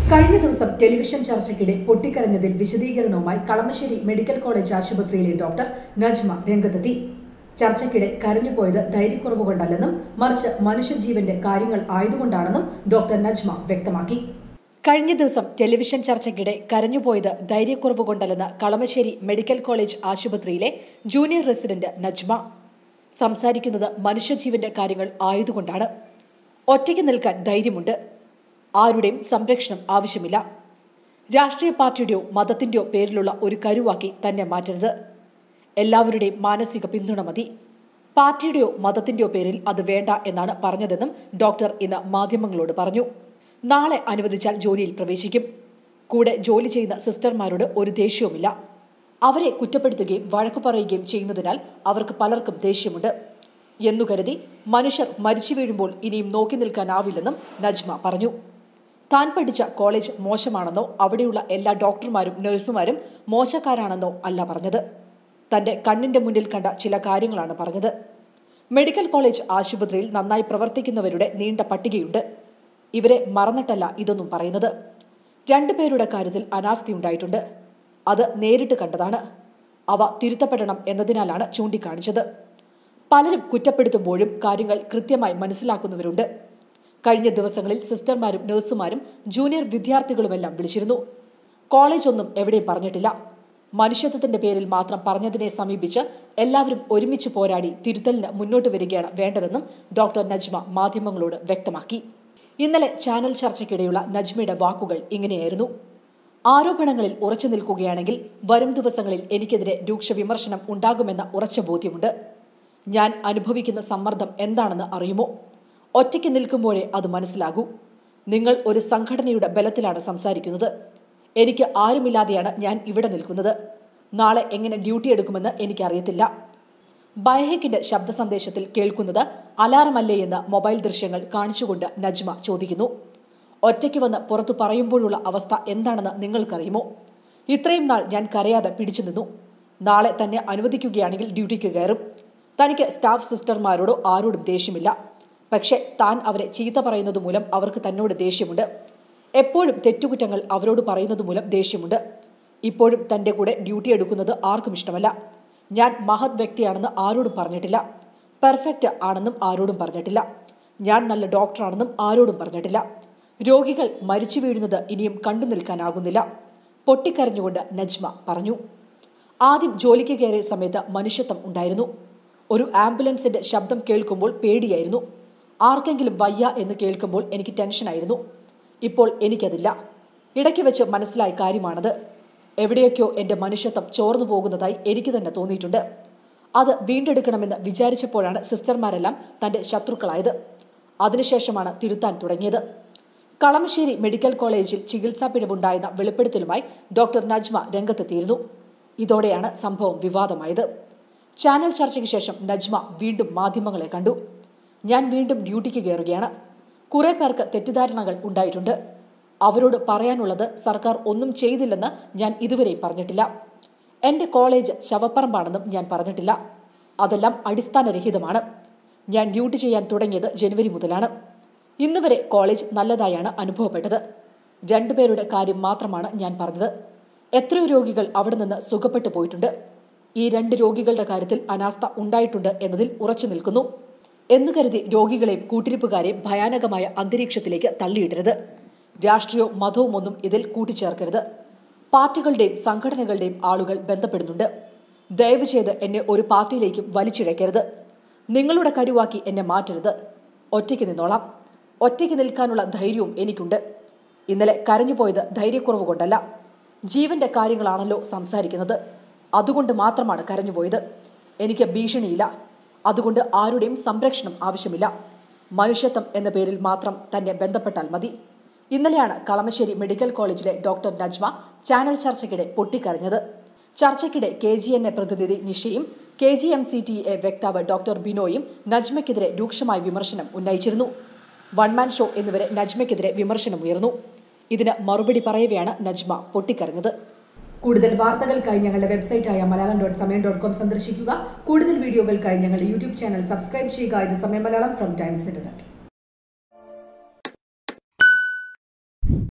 കഴിഞ്ഞ ദിവസം ടെലിവിഷൻ ചർച്ചയ്ക്കിടെ പൊട്ടിക്കരഞ്ഞതിൽ വിശദീകരണവുമായി കളമശ്ശേരി മെഡിക്കൽ കോളേജ് ആശുപത്രിയിലെ ഡോക്ടർ നജ്മ രംഗത്തെത്തി ചർച്ചയ്ക്കിടെ കരഞ്ഞുപോയത് ധൈര്യക്കുറവ് കൊണ്ടല്ലെന്നും മറിച്ച് മനുഷ്യജീവന്റെ കാര്യങ്ങൾ ആയതുകൊണ്ടാണെന്നും ഡോക്ടർ നജ്മ വ്യക്തമാക്കി കഴിഞ്ഞ ദിവസം ടെലിവിഷൻ ചർച്ചയ്ക്കിടെ കരഞ്ഞുപോയത് ധൈര്യക്കുറവ് കൊണ്ടല്ലെന്ന് കളമശ്ശേരി മെഡിക്കൽ കോളേജ് ആശുപത്രിയിലെ ജൂനിയർ റെസിഡന്റ് നജ്മ സംസാരിക്കുന്നത് മനുഷ്യജീവന്റെ കാര്യങ്ങൾ ആയതുകൊണ്ടാണ് ഒറ്റയ്ക്ക് നിൽക്കാൻ ധൈര്യമുണ്ട് ആരുടെയും സംരക്ഷണം ആവശ്യമില്ല രാഷ്ട്രീയ പാർട്ടിയുടെയോ മതത്തിന്റെയോ പേരിലുള്ള ഒരു കരുവാക്കി തന്നെ മാറ്റരുത് എല്ലാവരുടെയും മാനസിക പിന്തുണ മതി പാർട്ടിയുടെയോ മതത്തിന്റെയോ പേരിൽ അത് വേണ്ട എന്നാണ് പറഞ്ഞതെന്നും ഡോക്ടർ ഇന്ന് മാധ്യമങ്ങളോട് പറഞ്ഞു നാളെ അനുവദിച്ചാൽ ജോലിയിൽ പ്രവേശിക്കും കൂടെ ജോലി ചെയ്യുന്ന സിസ്റ്റർമാരോട് ഒരു ദേഷ്യവുമില്ല അവരെ കുറ്റപ്പെടുത്തുകയും വഴക്കു പറയുകയും ചെയ്യുന്നതിനാൽ അവർക്ക് പലർക്കും ദേഷ്യമുണ്ട് എന്നു കരുതി മനുഷ്യർ മരിച്ചു വീഴുമ്പോൾ ഇനിയും നോക്കി നിൽക്കാനാവില്ലെന്നും നജ്മ പറഞ്ഞു താൻ പഠിച്ച കോളേജ് മോശമാണെന്നോ അവിടെയുള്ള എല്ലാ ഡോക്ടർമാരും നഴ്സുമാരും മോശക്കാരാണെന്നോ അല്ല പറഞ്ഞത് തന്റെ കണ്ണിന്റെ മുന്നിൽ കണ്ട ചില കാര്യങ്ങളാണ് പറഞ്ഞത് മെഡിക്കൽ കോളേജ് ആശുപത്രിയിൽ നന്നായി പ്രവർത്തിക്കുന്നവരുടെ നീണ്ട പട്ടികയുണ്ട് ഇവരെ മറന്നിട്ടല്ല ഇതൊന്നും പറയുന്നത് രണ്ടുപേരുടെ കാര്യത്തിൽ അനാസ്ഥയുണ്ടായിട്ടുണ്ട് അത് നേരിട്ട് കണ്ടതാണ് അവ തിരുത്തപ്പെടണം എന്നതിനാലാണ് ചൂണ്ടിക്കാണിച്ചത് പലരും കുറ്റപ്പെടുത്തുമ്പോഴും കാര്യങ്ങൾ കൃത്യമായി മനസ്സിലാക്കുന്നവരുണ്ട് കഴിഞ്ഞ ദിവസങ്ങളിൽ സിസ്റ്റർമാരും നഴ്സുമാരും ജൂനിയർ വിദ്യാർത്ഥികളുമെല്ലാം വിളിച്ചിരുന്നു കോളേജ് ഒന്നും എവിടെയും പറഞ്ഞിട്ടില്ല മനുഷ്യത്വത്തിന്റെ പേരിൽ മാത്രം പറഞ്ഞതിനെ സമീപിച്ച് എല്ലാവരും ഒരുമിച്ച് പോരാടി തിരുത്തലിന് മുന്നോട്ട് വരികയാണ് വേണ്ടതെന്നും ഡോക്ടർ നജ്മ മാധ്യമങ്ങളോട് വ്യക്തമാക്കി ഇന്നലെ ചാനൽ ചർച്ചയ്ക്കിടെയുള്ള നജ്മയുടെ വാക്കുകൾ ഇങ്ങനെയായിരുന്നു ആരോപണങ്ങളിൽ ഉറച്ചു നിൽക്കുകയാണെങ്കിൽ വരും ദിവസങ്ങളിൽ എനിക്കെതിരെ രൂക്ഷ വിമർശനം ഉണ്ടാകുമെന്ന ഉറച്ച ബോധ്യമുണ്ട് ഞാൻ അനുഭവിക്കുന്ന സമ്മർദ്ദം എന്താണെന്ന് അറിയുമോ ഒറ്റയ്ക്ക് നിൽക്കുമ്പോഴേ അത് മനസ്സിലാകൂ നിങ്ങൾ ഒരു സംഘടനയുടെ ബലത്തിലാണ് സംസാരിക്കുന്നത് എനിക്ക് ആരുമില്ലാതെയാണ് ഞാൻ ഇവിടെ നിൽക്കുന്നത് നാളെ എങ്ങനെ ഡ്യൂട്ടി എടുക്കുമെന്ന് എനിക്കറിയത്തില്ല ബയഹക്കിന്റെ ശബ്ദ സന്ദേശത്തിൽ കേൾക്കുന്നത് അലാറമല്ലേ എന്ന് മൊബൈൽ ദൃശ്യങ്ങൾ കാണിച്ചുകൊണ്ട് നജ്മ ചോദിക്കുന്നു ഒറ്റയ്ക്ക് വന്ന് പുറത്തു പറയുമ്പോഴുള്ള അവസ്ഥ എന്താണെന്ന് നിങ്ങൾക്കറിയുമോ ഇത്രയും നാൾ ഞാൻ കരയാതെ പിടിച്ചു നിന്നു നാളെ തന്നെ അനുവദിക്കുകയാണെങ്കിൽ ഡ്യൂട്ടിക്ക് കയറും തനിക്ക് സ്റ്റാഫ് സിസ്റ്റർമാരോടോ ആരോടും ദേഷ്യമില്ല പക്ഷേ താൻ അവരെ ചീത്ത പറയുന്നത് മൂലം അവർക്ക് തന്നോട് ദേഷ്യമുണ്ട് എപ്പോഴും തെറ്റുകുറ്റങ്ങൾ അവരോട് പറയുന്നത് മൂലം ദേഷ്യമുണ്ട് ഇപ്പോഴും തന്റെ കൂടെ ഡ്യൂട്ടി എടുക്കുന്നത് ആർക്കും ഇഷ്ടമല്ല ഞാൻ മഹത് വ്യക്തിയാണെന്ന് ആരോടും പറഞ്ഞിട്ടില്ല പെർഫെക്റ്റ് ആണെന്നും ആരോടും പറഞ്ഞിട്ടില്ല ഞാൻ നല്ല ഡോക്ടറാണെന്നും ആരോടും പറഞ്ഞിട്ടില്ല രോഗികൾ മരിച്ചു വീഴുന്നത് ഇനിയും കണ്ടു നിൽക്കാനാകുന്നില്ല പൊട്ടിക്കരഞ്ഞുകൊണ്ട് നജ്മ പറഞ്ഞു ആദ്യം ജോലിക്ക് കയറിയ സമയത്ത് മനുഷ്യത്വം ഉണ്ടായിരുന്നു ഒരു ആംബുലൻസിന്റെ ശബ്ദം കേൾക്കുമ്പോൾ പേടിയായിരുന്നു ആർക്കെങ്കിലും വയ്യ എന്ന് കേൾക്കുമ്പോൾ എനിക്ക് ടെൻഷനായിരുന്നു ഇപ്പോൾ എനിക്കതില്ല ഇടയ്ക്ക് വെച്ച് മനസ്സിലായ കാര്യമാണത് എവിടെയൊക്കെയോ എൻ്റെ മനുഷ്യത്വം ചോർന്നു പോകുന്നതായി എനിക്ക് തന്നെ തോന്നിയിട്ടുണ്ട് അത് വീണ്ടെടുക്കണമെന്ന് വിചാരിച്ചപ്പോഴാണ് സിസ്റ്റർമാരെല്ലാം തൻ്റെ ശത്രുക്കളായത് അതിനുശേഷമാണ് തിരുത്താൻ തുടങ്ങിയത് കളമശ്ശേരി മെഡിക്കൽ കോളേജിൽ ചികിത്സാ പിഴവുണ്ടായെന്ന വെളിപ്പെടുത്തലുമായി ഡോക്ടർ നജ്മ രംഗത്തെത്തിയിരുന്നു ഇതോടെയാണ് സംഭവം വിവാദമായത് ചാനൽ ചർച്ചയ്ക്ക് ശേഷം നജ്മ വീണ്ടും മാധ്യമങ്ങളെ കണ്ടു ഞാൻ വീണ്ടും ഡ്യൂട്ടിക്ക് കയറുകയാണ് കുറെ പേർക്ക് തെറ്റിദ്ധാരണകൾ ഉണ്ടായിട്ടുണ്ട് അവരോട് പറയാനുള്ളത് സർക്കാർ ഒന്നും ചെയ്തില്ലെന്ന് ഞാൻ ഇതുവരെയും പറഞ്ഞിട്ടില്ല എൻ്റെ കോളേജ് ശവപ്പറമ്പാണെന്നും ഞാൻ പറഞ്ഞിട്ടില്ല അതെല്ലാം അടിസ്ഥാനരഹിതമാണ് ഞാൻ ഡ്യൂട്ടി ചെയ്യാൻ തുടങ്ങിയത് ജനുവരി മുതലാണ് ഇന്നുവരെ കോളേജ് നല്ലതായാണ് അനുഭവപ്പെട്ടത് രണ്ടുപേരുടെ കാര്യം മാത്രമാണ് ഞാൻ പറഞ്ഞത് എത്രയോ രോഗികൾ അവിടെ നിന്ന് സുഖപ്പെട്ടു പോയിട്ടുണ്ട് ഈ രണ്ട് രോഗികളുടെ കാര്യത്തിൽ അനാസ്ഥ ഉണ്ടായിട്ടുണ്ട് എന്നതിൽ ഉറച്ചു നിൽക്കുന്നു എന്നു കരുതി രോഗികളെയും കൂട്ടിരിപ്പുകാരെയും ഭയാനകമായ അന്തരീക്ഷത്തിലേക്ക് തള്ളിയിടരുത് രാഷ്ട്രീയവും മതവും ഒന്നും ഇതിൽ കൂട്ടിച്ചേർക്കരുത് പാർട്ടികളുടെയും സംഘടനകളുടെയും ആളുകൾ ബന്ധപ്പെടുന്നുണ്ട് ദയവ് ചെയ്ത് എന്നെ ഒരു പാർട്ടിയിലേക്കും വലിച്ചിഴക്കരുത് നിങ്ങളുടെ കരുവാക്കി എന്നെ മാറ്റരുത് ഒറ്റയ്ക്ക് നിന്നോളാം ഒറ്റയ്ക്ക് നിൽക്കാനുള്ള ധൈര്യവും എനിക്കുണ്ട് ഇന്നലെ കരഞ്ഞുപോയത് ധൈര്യക്കുറവ് കൊണ്ടല്ല ജീവന്റെ കാര്യങ്ങളാണല്ലോ സംസാരിക്കുന്നത് അതുകൊണ്ട് മാത്രമാണ് കരഞ്ഞുപോയത് എനിക്ക് ഭീഷണിയില്ല അതുകൊണ്ട് ആരുടെയും സംരക്ഷണം ആവശ്യമില്ല മനുഷ്യത്വം എന്ന പേരിൽ മാത്രം തന്നെ ബന്ധപ്പെട്ടാൽ മതി ഇന്നലെയാണ് കളമശ്ശേരി മെഡിക്കൽ കോളേജിലെ ഡോക്ടർ നജ്മ ചാനൽ ചർച്ചയ്ക്കിടെ പൊട്ടിക്കരഞ്ഞത് ചർച്ചയ്ക്കിടെ കെ ജി എൻ എ പ്രതിനിധി നിഷയും K G M C T A വക്താവ് ഡോക്ടർ ബിനോയും നജ്മയ്ക്കെതിരെ രൂക്ഷമായ വിമർശനം ഉന്നയിച്ചിരുന്നു വൺമാൻ ഷോ എന്നിവരെ നജ്മയ്ക്കെതിരെ വിമർശനമുയർന്നു ഇതിന് മറുപടി പറയവെയാണ് നജ്മ പൊട്ടിക്കരഞ്ഞത് കൂടുതൽ വാർത്തകൾക്കായി ഞങ്ങളുടെ വെബ്സൈറ്റായ Malayalam dot Samayam dot com സന്ദർശിക്കുക കൂടുതൽ വീഡിയോകൾക്കായി ഞങ്ങളുടെ യൂട്യൂബ് ചാനൽ സബ്സ്ക്രൈബ് ചെയ്യുക ഇത് സമയം മലയാളം ഫ്രം ടൈംസ് ഇന്റർനെറ്റ്